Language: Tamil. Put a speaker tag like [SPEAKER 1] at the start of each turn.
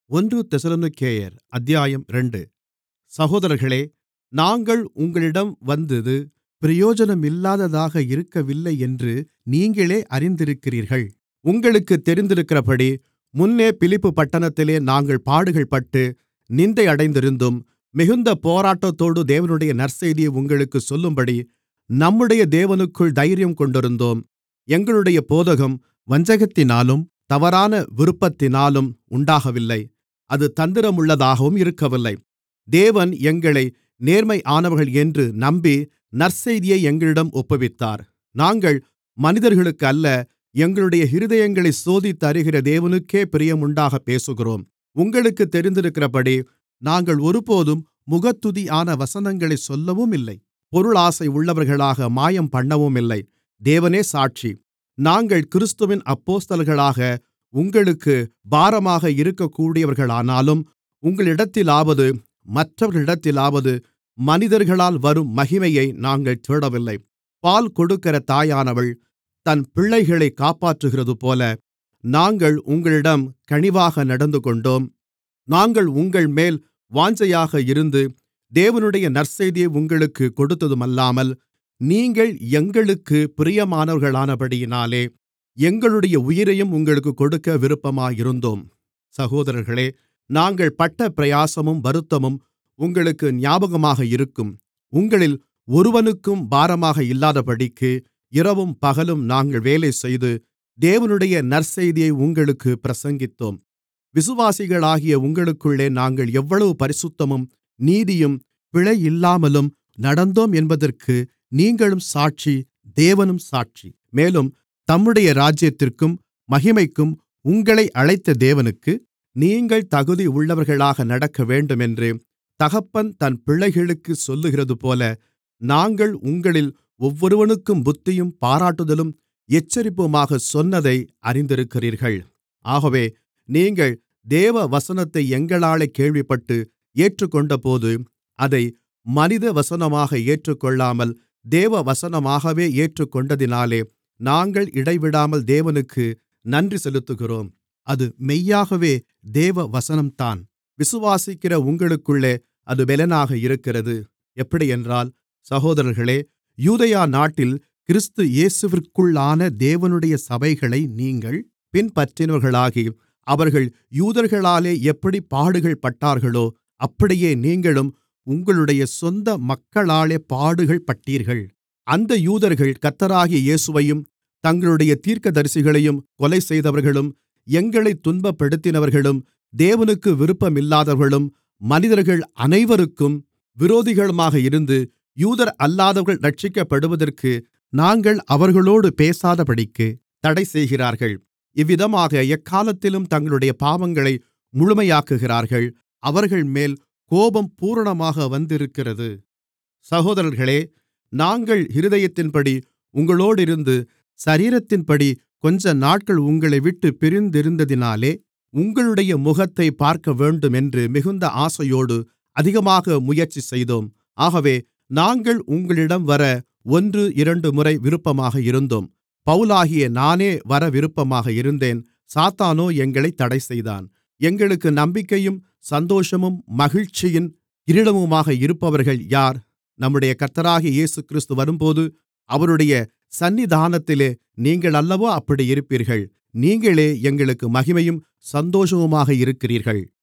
[SPEAKER 1] ஒன்று தெசலோனிக்கேயர் அத்தியாயம் இரண்டு சகோதரர்களே நாங்கள் உங்களிடம் வந்தது பிரயோஜனமில்லாததாக இருக்கவில்லையென்று நீங்களே அறிந்திருக்கிறீர்கள் உங்களுக்குத் தெரிந்திருக்கிறபடி முன்னே பிலிப்பி பட்டணத்திலே நாங்கள் பாடுகள்பட்டு நிந்தையடைந்திருந்தும் மிகுந்த போராட்டத்தோடு தேவனுடைய நற்செய்தியை உங்களுக்குச் சொல்லும்படி நம்முடைய தேவனுக்குள் தைரியம் கொண்டிருந்தோம் எங்களுடைய போதகம் வஞ்சகத்தினாலும் தவறான விருப்பத்தினாலும் உண்டாகவில்லை அது தந்திரமுள்ளதாகவும் இருக்கவில்லை தேவன் எங்களை நேர்மையானவர்கள் என்று நம்பி நற்செய்தியை எங்களிடம் ஒப்புவித்தார் நாங்கள் மனிதர்களுக்கு அல்ல எங்களுடைய இருதயங்களைச் சோதித்தறிகிற தேவனுக்கே பிரியமுண்டாகப் பேசுகிறோம் உங்களுக்குத் தெரிந்திருக்கிறபடி நாங்கள் ஒருபோதும் முகத்துதியான வசனங்களைச் சொல்லவுமில்லை பொருளாசை உள்ளவர்களாக மாயம் பண்ணவுமில்லை தேவனே சாட்சி நாங்கள் கிறிஸ்துவின் அப்போஸ்தலர்களாக உங்களுக்குப் பாரமாக இருக்கக்கூடியவர்களானாலும் உங்களிடத்திலாவது மற்றவர்களிடத்திலாவது மனிதர்களால் வரும் மகிமையை நாங்கள் தேடவில்லை பால் கொடுக்கிற தாயானவள் தன் பிள்ளைகளைக் காப்பாற்றுகிறதுபோல நாங்கள் உங்களிடம் கனிவாக நடந்துகொண்டோம் நாங்கள் உங்கள்மேல் வாஞ்சையாக இருந்து தேவனுடைய நற்செய்தியை உங்களுக்குக் கொடுத்ததுமல்லாமல் நீங்கள் எங்களுக்குப் பிரியமானவர்களானபடியினாலே எங்களுடைய உயிரையும் உங்களுக்குக் கொடுக்க விருப்பமாயிருந்தோம் சகோதரர்களே நாங்கள் பட்ட பிரயாசமும் வருத்தமும் உங்களுக்கு ஞாபகமாக இருக்கும் உங்களில் ஒருவனுக்கும் பாரமாக இல்லாதபடிக்கு இரவும் பகலும் நாங்கள் வேலைசெய்து தேவனுடைய நற்செய்தியை உங்களுக்குப் பிரசங்கித்தோம் விசுவாசிகளாகிய உங்களுக்குள்ளே நாங்கள் எவ்வளவு பரிசுத்தமும் நீதியும் பிழையில்லாமலும் நடந்தோம் என்பதற்கு நீங்களும் சாட்சி தேவனும் சாட்சி மேலும் தம்முடைய ராஜ்யத்திற்கும் மகிமைக்கும் உங்களை அழைத்த தேவனுக்கு நீங்கள் தகுதி உள்ளவர்களாக நடக்கவேண்டுமென்று தகப்பன் தன் பிள்ளைகளுக்குச் சொல்லுகிறதுபோல நாங்கள் உங்களில் ஒவ்வொருவனுக்கும் புத்தியும் பாராட்டுதலும் எச்சரிப்புமாகச் சொன்னதை அறிந்திருக்கிறீர்கள் ஆகவே நீங்கள் தேவ வசனத்தை எங்களாலே கேள்விப்பட்டு ஏற்றுக்கொண்டபோது அதை மனித வசனமாக ஏற்றுக்கொள்ளாமல் தேவ வசனமாகவே ஏற்றுக்கொண்டதினாலே நாங்கள் இடைவிடாமல் தேவனுக்கு நன்றி செலுத்துகிறோம் அது மெய்யாகவே தேவ வசனம்தான் விசுவாசிக்கிற உங்களுக்குள்ளே அது பெலனாக இருக்கிறது எப்படியென்றால் சகோதரர்களே யூதேயா நாட்டில் கிறிஸ்து இயேசுவிற்குள்ளான தேவனுடைய சபைகளை நீங்கள் பின்பற்றினவர்களாகி அவர்கள் யூதர்களாலே எப்படி பாடுகள் பட்டார்களோ அப்படியே நீங்களும் உங்களுடைய சொந்த மக்களாலே பாடுகள் பட்டீர்கள் அந்த யூதர்கள் கர்த்தராகிய இயேசுவையும் தங்களுடைய தீர்க்கதரிசிகளையும் கொலை செய்தவர்களும் எங்களைத் துன்பப்படுத்தினவர்களும் தேவனுக்கு விருப்பமில்லாதவர்களும் மனிதர்கள் அனைவருக்கும் விரோதிகளுமாக இருந்து யூதர் அல்லாதவர்கள் இரட்சிக்கப்படுவதற்கு நாங்கள் அவர்களோடு பேசாதபடிக்கு தடைசெய்கிறார்கள் இவ்விதமாக எக்காலத்திலும் தங்களுடைய பாவங்களை முழுமையாக்குகிறார்கள் அவர்கள்மேல் கோபம் பூரணமாக வந்திருக்கிறது சகோதரர்களே நாங்கள் இருதயத்தின்படி உங்களோடிருந்து சரீரத்தின்படி கொஞ்ச நாட்கள் உங்களை விட்டு பிரிந்திருந்ததினாலே உங்களுடைய முகத்தைப் பார்க்கவேண்டுமென்று மிகுந்த ஆசையோடு அதிகமாக முயற்சி செய்தோம் ஆகவே நாங்கள் உங்களிடம் வர ஒன்று இரண்டு முறை விருப்பமாக இருந்தோம் பவுலாகிய நானே வர விருப்பமாக இருந்தேன் சாத்தானோ எங்களைத் தடைசெய்தான் எங்களுக்கு நம்பிக்கையும் சந்தோஷமும் மகிழ்ச்சியின் கிரீடமுமாக இருப்பவர்கள் யார் நம்முடைய கர்த்தராகிய இயேசுகிறிஸ்து வரும்போது அவருடைய சந்நிதானத்திலே நீங்கள் அல்லவோ அப்படி இருப்பீர்கள் நீங்களே எங்களுக்கு மகிமையும் சந்தோஷமுமாக இருக்கிறீர்கள்